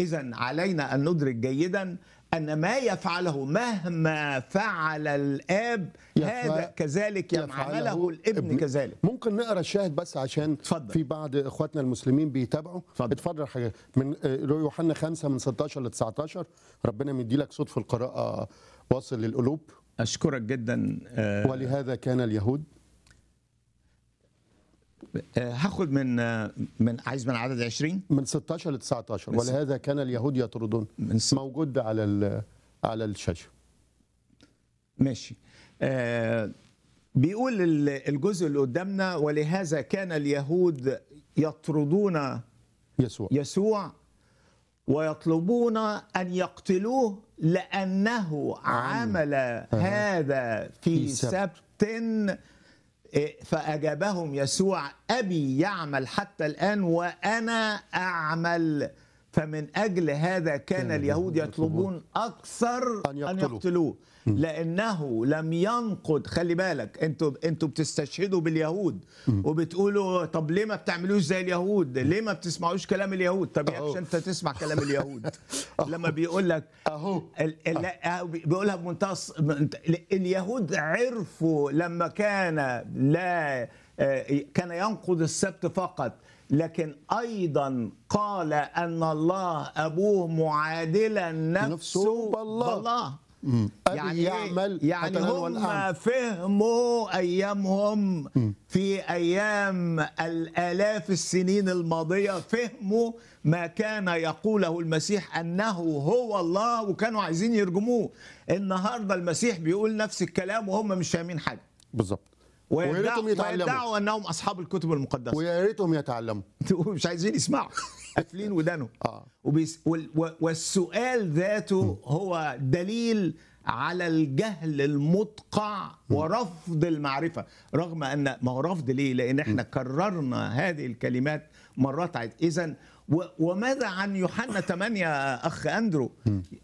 اذا علينا ان ندرك جيدا ان ما يفعله مهما فعل الاب يف- هذا كذلك يفعله الابن كذلك ممكن نقرا الشاهد بس عشان اتفضل. في بعض اخواتنا المسلمين بيتابعوا اتفضل. اتفضل حاجه من آه، يوحنا 5 من 16 ل 19 ربنا مدي لك صوت في القراءه واصل للقلوب اشكرك جدا آه، ولهذا كان اليهود آه، هاخد من آه، من عايز من عدد 20 من 16 ل 19 بس- ولهذا كان اليهود يطردون من س- موجود على ال- على الشاشه ماشي آه بيقول ال- الجزء اللي قدامنا ولهذا كان اليهود يطردون يسوع يسوع ويطلبون ان يقتلوه لانه عمل هذا في في سبت. سبت إيه، فاجابهم يسوع ابي يعمل حتى الان وانا اعمل فمن اجل هذا كان اليهود يطلبون اكثر أن ان يقتلوه. يقتلوه لانه لم ينقض خلي بالك انتوا انتوا بتستشهدوا باليهود وبتقولوا طب ليه ما بتعملوش زي اليهود ليه ما بتسمعوش كلام اليهود طب أهو. يكفي انت تسمع كلام اليهود لما بيقول لك اهو ال- ال- لا، بيقولها بمنتهى الص- بمنت- اليهود عرفوا لما كان لا آه، كان ينقض السبت فقط لكن ايضا قال ان الله ابوه معادلا نفسه نفسه بالله. بالله أبي يعني إيه؟ يعمل يعني حتى هم والأعمى. فهموا ايامهم في ايام الالاف السنين الماضيه فهموا ما كان يقوله المسيح انه هو الله وكانوا عايزين يرجموه النهارده المسيح بيقول نفس الكلام وهم مش فاهمين حاجه بالظبط ويا ويدعوا, ريتهم يتعلموا ويدعوا انهم اصحاب الكتب المقدسه ويا ريتهم يتعلموا مش عايزين يسمعوا قافلين ودانهم آه. وبيس وال- و- والسؤال ذاته هو دليل على الجهل المدقع ورفض المعرفة رغم أن ما هو رفض ليه لأن احنا كررنا هذه الكلمات مرات عدة إذا وماذا عن يوحنا 8 أخ أندرو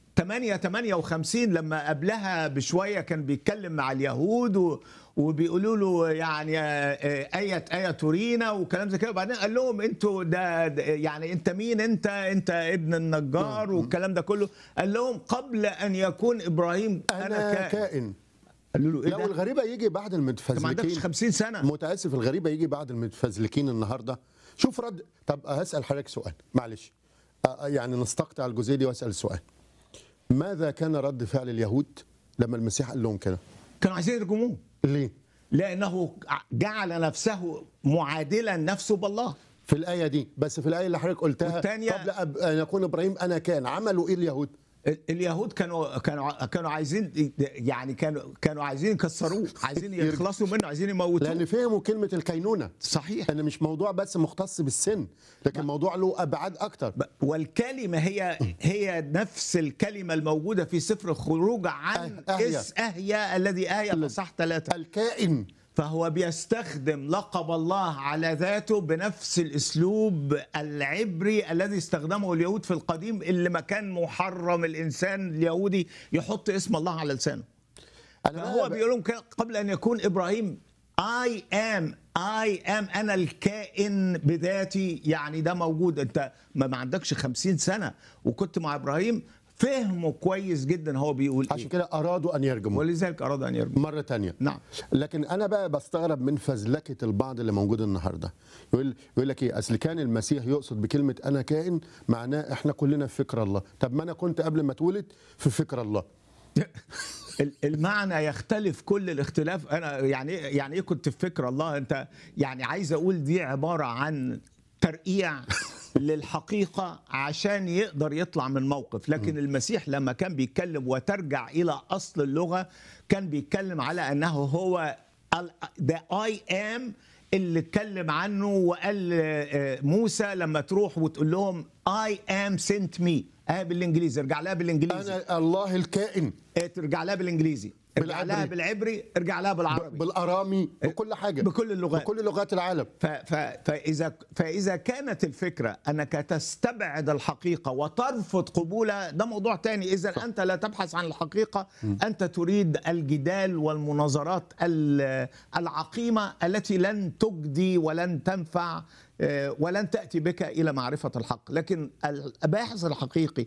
8 58 لما قبلها بشوية كان بيتكلم مع اليهود و وبيقولوا له يعني آه، آه، آية آية تورينا وكلام زي كده وبعدين قال لهم انتوا ده, ده يعني انت مين انت انت ابن النجار والكلام ده كله قال لهم قبل ان يكون ابراهيم انا, انا كائن كائن قالوا له ايه لو ده؟ الغريبه يجي بعد انت ما عندكش المتفزلكين 50 سنه متاسف الغريبه يجي بعد المتفزلكين النهارده شوف رد طب هسال حضرتك سؤال معلش آه، يعني نستقطع الجزئيه دي واسال سؤال ماذا كان رد فعل اليهود لما المسيح قال لهم كده كانوا عايزين يرجموه ليه لانه جعل نفسه معادلا نفسه بالله في الايه دي بس في الايه اللي حضرتك قلتها والتانية- قبل أب- ان يكون ابراهيم انا كان عملوا ايه اليهود ال- اليهود كانوا كانوا كانوا عايزين يعني كانوا كانوا عايزين يكسروه عايزين يخلصوا منه عايزين يموتوه لان فهموا كلمه الكينونه صحيح ان مش موضوع بس مختص بالسن لكن موضوع له ابعاد اكتر ب- والكلمة هي هي نفس الكلمة الموجودة في سفر الخروج عن أه- أهيا. اس أهيا الذي أهيا فصح ثلاثة الكائن فهو بيستخدم لقب الله على ذاته بنفس الأسلوب العبري الذي استخدمه اليهود في القديم اللي ما كان محرم الإنسان اليهودي يحط اسم الله على لسانه انا فهو بقى- بيقول لهم كده قبل ان يكون ابراهيم I am I am انا الكائن بذاتي يعني ده موجود انت ما, ما عندكش خمسين سنه وكنت مع ابراهيم فهمه كويس جدا هو بيقول عشان ايه كده ارادوا ان يرجموا ولذلك اراد ان يرجع مرة تانية نعم. لكن أنا بقى بستغرب من فزلكة البعض اللي موجود النهاردة يقول يقول لك إيه أصل كان المسيح يقصد بكلمة أنا كائن معناه إحنا كلنا في فكر الله طب ما أنا كنت قبل ما اتولد في فكر الله ال- المعنى يختلف كل الاختلاف انا يعني إيه- يعني ايه كنت في فكر الله انت يعني عايز اقول دي عباره عن ترقيع للحقيقه عشان يقدر يطلع من موقف لكن المسيح لما كان بيتكلم وترجع الى اصل اللغه كان بيتكلم على انه هو ده اي ام اللي اتكلم عنه وقال آه، موسى لما تروح وتقول لهم اي ام سنت مي اه بالانجليزي ارجع لها بالانجليزي أنا الله الكائن إيه، ترجع لها بالانجليزي ارجع لها بالعبري. بالعبري ارجع لها بالعربي بالارامي بكل حاجه بكل اللغات. بكل لغات العالم ف ف فاذا فاذا كانت الفكره انك تستبعد الحقيقه وترفض قبولها ده موضوع تاني اذا انت لا تبحث عن الحقيقه انت تريد الجدال والمناظرات ال- العقيمه التي لن تجدي ولن تنفع آه، ولن تاتي بك الى معرفه الحق لكن الباحث الحقيقي